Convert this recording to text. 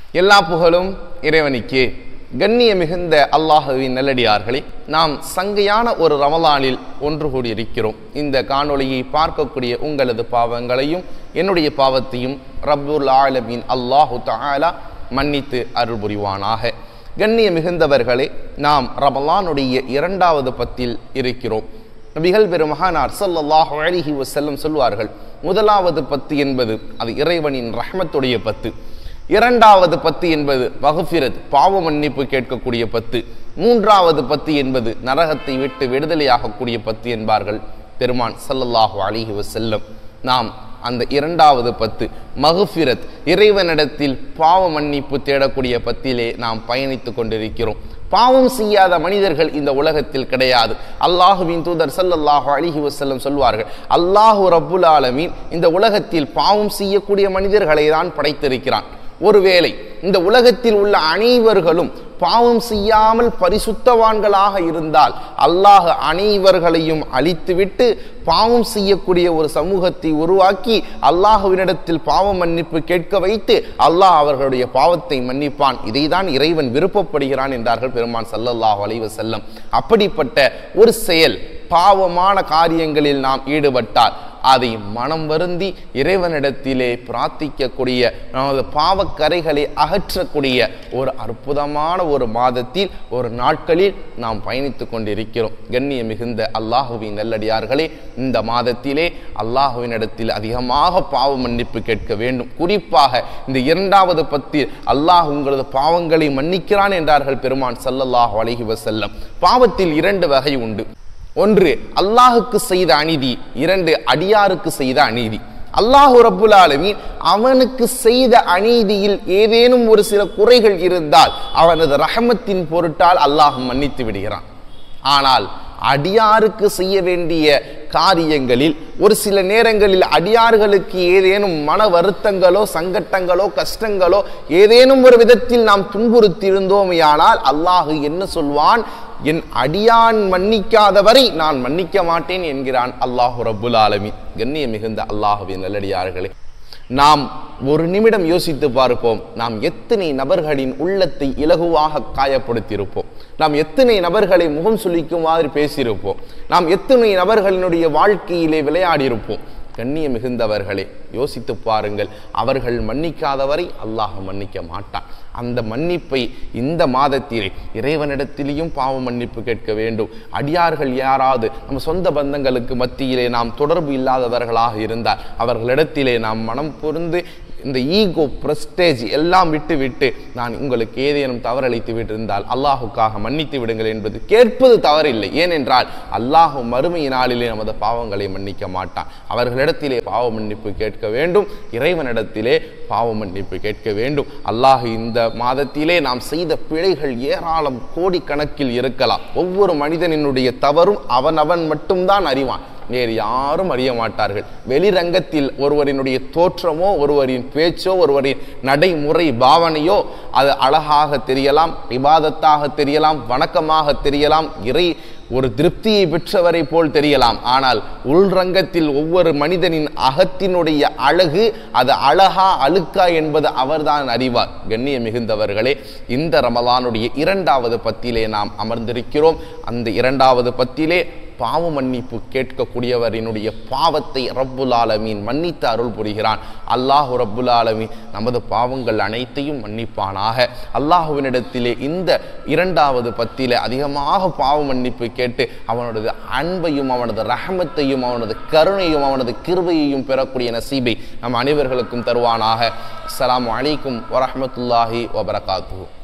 எல்லா புகழும் இறைவனுக்கே கண்ணிய மிகுந்த அல்லாஹுவின் நல்லடியார்களே நாம் சங்கையான ஒரு ரமலானில் ஒன்று கூடியிருக்கிறோம் இந்த காணொளியை பார்க்கக்கூடிய உங்களது பாவங்களையும் என்னுடைய பாவத்தையும் ரப்புல் ஆலமீன் அல்லாஹு தஆலா மன்னித்து அருள் புரிவானாக கண்ணிய மிகுந்தவர்களே நாம் ரமலானுடைய இரண்டாவது பத்தில் இருக்கிறோம் நபிகள் பெருமகானார் ஸல்லல்லாஹு அலைஹி வஸல்லம் சொல்வார்கள் முதலாவது பத்து என்பது அது இறைவனின் ரஹ்மத்துடைய பத்து இரண்டாவது பத்து என்பது வகுஃபிரத் பாவ மன்னிப்பு கேட்கக்கூடிய பத்து மூன்றாவது பத்து என்பது நரகத்தை விட்டு விடுதலையாகக்கூடிய பத்து என்பார்கள் பெருமான் ஸல்லல்லாஹு அலைஹி வஸல்லம் நாம் அந்த இரண்டாவது பத்து மகுஃபிரத் இறைவனிடத்தில் பாவ மன்னிப்பு தேடக்கூடிய பத்திலே நாம் பயணித்து கொண்டிருக்கிறோம் பாவம் செய்யாத மனிதர்கள் இந்த உலகத்தில் கிடையாது அல்லாஹுவின் தூதர் ஸல்லல்லாஹு அலைஹி வஸல்லம் சொல்வார்கள் அல்லாஹு ரப்புல் ஆலமீன் இந்த உலகத்தில் பாவம் செய்யக்கூடிய மனிதர்களை தான் படைத்திருக்கிறான் ஒருவேளை இந்த உலகத்தில் உள்ள அனைவர்களும் பாவம் செய்யாமல் பரிசுத்தவான்களாக இருந்தால் அல்லாஹ் அனைவர்களையும் அழித்துவிட்டு பாவம் செய்யக்கூடிய ஒரு சமூகத்தை உருவாக்கி அல்லாஹுவினிடத்தில் பாவ மன்னிப்பு கேட்க வைத்து அல்லாஹ் அவர்களுடைய பாவத்தை மன்னிப்பான் இதைதான் இறைவன் விருப்பப்படுகிறான் என்றார்கள் பெருமான் சல்லல்லாஹு அலைஹி வஸல்லம் அப்படிப்பட்ட ஒரு செயல் பாவமான காரியங்களில் நாம் ஈடுபட்டால் அதை மனம் வருந்தி இறைவனிடத்திலே பிரார்த்திக்கக்கூடிய நமது பாவக்கரைகளை அகற்றக்கூடிய ஒரு அற்புதமான ஒரு மாதத்தில் ஒரு நாட்களில் நாம் பயணித்து கொண்டிருக்கிறோம் கண்ணிய மிகுந்த அல்லாஹுவின் நல்லடியார்களே இந்த மாதத்திலே அல்லாஹுவினிடத்தில் அதிகமாக பாவ மன்னிப்பு கேட்க வேண்டும் குறிப்பாக இந்த இரண்டாவது பத்தில் அல்லாஹ் உங்களது பாவங்களை மன்னிக்கிறான் என்றார்கள் பெருமான் சல்லல்லாஹு அலைஹி வஸல்லம் பாவத்தில் இரண்டு வகை உண்டு ஒன்று அல்லாஹுக்கு செய்த அநீதி இரண்டு அடியாருக்கு செய்த அநீதி அல்லாஹு ரப்புல் ஆலமீன் அவனுக்கு செய்த அநீதியில் ஏதேனும் ஒரு சில குறைகள் இருந்தால் அவனது ரஹமத்தின் பொருட்டால் அல்லாஹ் மன்னித்து விடுகிறான் ஆனால் அடியாருக்கு செய்ய வேண்டிய காரியங்களில் ஒரு சில நேரங்களில் அடியார்களுக்கு ஏதேனும் மன வருத்தங்களோ சங்கட்டங்களோ கஷ்டங்களோ ஏதேனும் ஒரு விதத்தில் நாம் துன்புறுத்தியிருந்தோமையானால் அல்லாஹு என்ன சொல்வான் என் அடியான் மன்னிக்காதவரை நான் மன்னிக்க மாட்டேன் என்கிறான் அல்லாஹு ரப்புல் ஆலமி கண்ணிய மிகுந்த அல்லாஹுவின் நல்லடியார்களே நாம் ஒரு நிமிடம் யோசித்து பார்ப்போம் நாம் எத்தனை நபர்களின் உள்ளத்தை இலகுவாக காயப்படுத்தியிருப்போம் நாம் எத்தனை நபர்களை முகம் சுளிக்குமாறு பேசியிருப்போம் நாம் எத்தனை நபர்களினுடைய வாழ்க்கையிலே விளையாடியிருப்போம் கண்ணிய மிகுந்தவர்களே யோசித்து பாருங்கள் அவர்கள் மன்னிக்காதவரை அல்லாஹ் மன்னிக்க மாட்டான் அந்த மன்னிப்பை இந்த மாதத்திலே இறைவனிடத்திலேயும் பாவ மன்னிப்பு கேட்க வேண்டும் அடியார்கள் யாராவது நம்ம சொந்த பந்தங்களுக்கு மத்தியிலே நாம் தொடர்பு இல்லாதவர்களாக இருந்தால் அவர்களிடத்திலே நாம் மனம் பொருந்து இந்த ஈகோ பிரஸ்டேஜ் எல்லாம் விட்டு விட்டு நான் உங்களுக்கு ஏதேனும் தவறளித்து விட்டிருந்தால் அல்லாஹுக்காக மன்னித்து விடுங்கள் என்பது கேட்பது தவறில்லை ஏனென்றால் அல்லாஹு மறுமை நாளிலே நமது பாவங்களை மன்னிக்க மாட்டான் அவர்களிடத்திலே பாவ மன்னிப்பு கேட்க வேண்டும் இறைவனிடத்திலே பாவ மன்னிப்பு கேட்க வேண்டும் அல்லாஹ் இந்த மாதத்திலே நாம் செய்த பிழைகள் ஏராளம் கோடிக்கணக்கில் இருக்கலாம் ஒவ்வொரு மனிதனினுடைய தவறும் அவனவன் மட்டும்தான் அறிவான் வேறு யாரும் அறிய மாட்டார்கள் வெளிரங்கத்தில் ஒருவரினுடைய தோற்றமோ ஒருவரின் பேச்சோ ஒருவரின் நடைமுறை பாவனையோ அது அழகாக தெரியலாம் விவாதத்தாக தெரியலாம் வணக்கமாக தெரியலாம் இறை ஒரு திருப்தியை பெற்றவரை போல் தெரியலாம் ஆனால் உள்ரங்கத்தில் ஒவ்வொரு மனிதனின் அகத்தினுடைய அழகு அது அழகா அழுக்கா என்பது அவர்தான் அறிவார் கண்ணிய மிகுந்தவர்களே இந்த ரமலானுடைய இரண்டாவது பத்திலே நாம் அமர்ந்திருக்கிறோம் அந்த இரண்டாவது பத்திலே பாவ மன்னிப்பு கேட்கக்கூடியவரினுடைய பாவத்தை ரப்புல் ஆலமீன் மன்னித்து அருள் புரிகிறான் அல்லாஹு ரப்புல் ஆலமீன் நமது பாவங்கள் அனைத்தையும் மன்னிப்பானாக அல்லாஹுவினிடத்திலே இந்த இரண்டாவது பத்திலே அதிகமாக பாவ மன்னிப்பு கேட்டு அவனது அன்பையும் அவனது ரஹமத்தையும் அவனது கருணையும் அவனது கிருபையையும் பெறக்கூடிய நசீபை நம் அனைவர்களுக்கும் தருவானாக அஸ்ஸலாமு அலைக்கும் வரஹமத்துல்லாஹி வபரகாத்துஹு